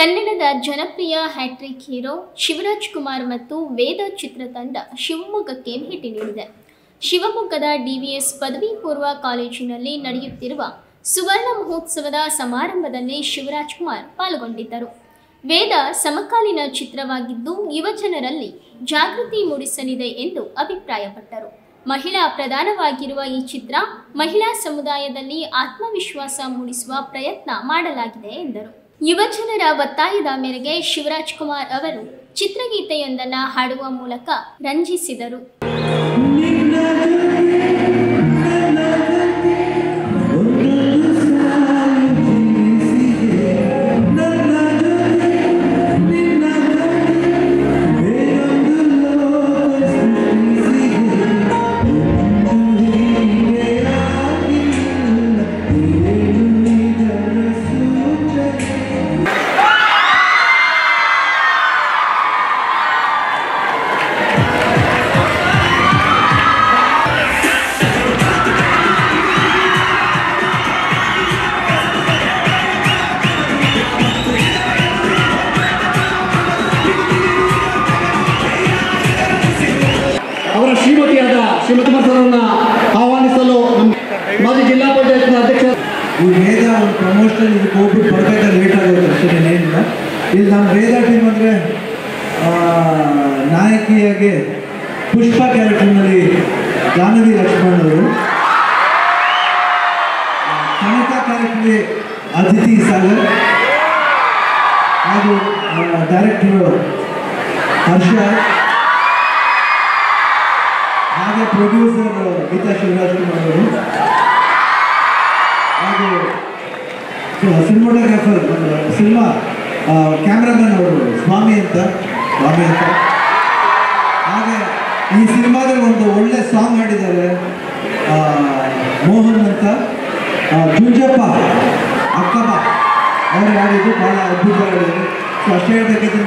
ಕನ್ನಡದ ಜನಪ್ರಿಯ hat trick hero Shivraj Kumar ಮತ್ತು ವೇದ ಚಿತ್ರತಂಡ ಶಿವಮೊಗ್ಗಕ್ಕೆ ಭೇಟಿ ನೀಡಿದೆ ಶಿವಮೊಗ್ಗದ ಡಿವಿಎಸ್ ಪದವಿ ಪೂರ್ವ ಕಾಲೇಜಿನಲ್ಲಿ ನಡೆಯುತ್ತಿರುವ ಸುವರ್ಣ ಮಹೋತ್ಸವದ ಸಮಾರಂಭದಲ್ಲಿ ಶಿವರಾಜ್ ಕುಮಾರ್ ಪಾಲ್ಗೊಂಡಿದ್ದರು ವೇದ ಸಮಕಾಲೀನ ಚಿತ್ರವಾಗಿದ್ದು ಯುವಜನರಲ್ಲಿ ಜಾಗೃತಿ ಮೂಡಿಸಲಿದೆ ಎಂದು ಅಭಿಪ್ರಾಯಪಟ್ಟರು ಮಹಿಳಾ ಪ್ರಧಾನವಾಗಿರುವ ಈ ಚಿತ್ರ ಮಹಿಳಾ ಸಮುದಾಯದಲ್ಲಿ ಆತ್ಮವಿಶ್ವಾಸ ಮೂಡಿಸುವ ಪ್ರಯತ್ನ ಮಾಡಲಾಗಿದೆ ಎಂದರು ಯುವಜನರ ಒತ್ತಾಯದ ಮೇರೆಗೆ ಶಿವರಾಜ್ ಕುಮಾರ್ ಅವರು ಚಿತ್ರಗೀತೆಯೊಂದನ್ನು ಹಾಡುವ ಮೂಲಕ ರಂಜಿಸಿದರು ಅವರ ಶ್ರೀಮತಿಯಾದ ಶ್ರೀಮತಿ ಮಸರನ್ನ ಆಹ್ವಾನಿಸಲು ನಮ್ಮ ಮಾಜಿ ಜಿಲ್ಲಾ ಪಂಚಾಯತ್ನ ಅಧ್ಯಕ್ಷ ಈ ವೇದ ಒಂದು ಪ್ರಮೋಷನ್ ಇದಕ್ಕೆ ಹೋಗ್ಬಿಟ್ಟು ಬರ್ಬೇಕಾದ್ರೆ ಲೇಟ್ ಆಗುತ್ತೆ ಅಷ್ಟೇ ಏನಿಲ್ಲ ಇಲ್ಲಿ ನಮ್ಮ ವೇದ ಟೀಮ್ ಅಂದರೆ ನಾಯಕಿಯಾಗಿ ಪುಷ್ಪ ಕ್ಯಾರೆಕ್ಟರ್ನಲ್ಲಿ ಜಾಹ್ನವಿ ಲಕ್ಷ್ಮಣ್ ಅವರು ಕನಕ ಕ್ಯಾರೆಕ್ಟರ್ಲಿ ಅದಿತಿ ಸಾಗರ್ ಹಾಗೂ ಡೈರೆಕ್ಟರ್ ಹರ್ಷ ಹಾಗೆ ಪ್ರೊಡ್ಯೂಸರ್ ಗೀತಾ ಶಿವರಾಜ್ ಕುಮಾರ್ ಅವರು ಹಾಗೂ ಸಿನಿಮಾಟೋಗ್ರಾಫರ್ ಸಿನಿಮಾ ಕ್ಯಾಮ್ರಾಮನ್ ಅವರು ಸ್ವಾಮಿ ಅಂತ ಸ್ವಾಮಿ ಅಂತ ಹಾಗೆ ಈ ಸಿನಿಮಾದಲ್ಲಿ ಒಂದು ಒಳ್ಳೆ ಸಾಂಗ್ ಹಾಡಿದ್ದಾರೆ ಆ, ಮೋಹನ್ ಅಂತ ಆ, ಜುಂಜಪ್ಪ ಅಕ್ಕಮ್ಮ ಅವರು ಹಾಡಿದ್ದು ಭಾಳ ಅದ್ಭುತ ಹಾಡಿದ್ದಾರೆ ಸೊ ಅಷ್ಟೇ ಹೇಳ್ಬೇಕಿದ್ರೆ